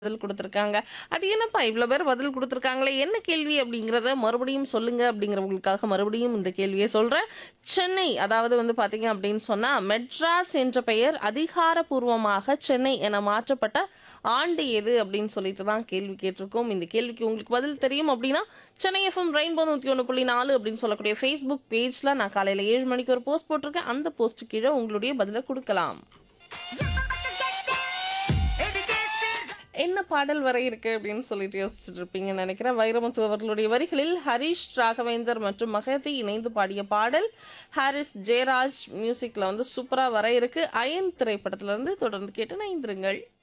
பதில் குடுத்துருக்காங்க. அது என்னப்பா இவ்ளோ பேர் பதில் குடுத்துருக்காங்களே, என்ன கேள்வி அப்படிங்கிறத மறுபடியும் சொல்லுங்க அப்படிங்கிறவங்களுக்காக மறுபடியும் இந்த கேள்விய சொல்றேன். சென்னை அதாவது வந்து பார்த்தீங்க அப்படின்னு சொன்னா, மெட்ராஸ் என்ற பெயர் அதிகாரப்பூர்வமாக சென்னை என மாற்றப்பட்ட ஆண்டு எது அப்படின்னு சொல்லிட்டு தான் கேள்வி கேட்டிருக்கோம். இந்த கேள்விக்கு உங்களுக்கு பதில் தெரியும் அப்படின்னா, சென்னை எஃப்எம் ரெயின்போ 101.4 அப்படின்னு சொல்லக்கூடிய Facebook பேஜ்ல நான் காலையில 7 மணிக்கு ஒரு போஸ்ட் போட்டிருக்கேன். அந்த போஸ்ட் கீழ உங்களுடைய பதில குடுக்கலாம். என்ன பாடல் வர இருக்கு அப்படின்னு சொல்லிட்டு யோசிச்சுட்டு இருப்பீங்கன்னு நினைக்கிறேன். வைரமுத்து அவர்களுடைய வரிகளில் ஹரிஷ் ராகவேந்தர் மற்றும் மகதி இணைந்து பாடிய பாடல் ஹாரிஸ் ஜெயராஜ் மியூசிக்ல வந்து சூப்பரா வர இருக்கு. அயன் திரைப்படத்துல இருந்து தொடர்ந்து கேட்டு இணைந்திருங்கள்.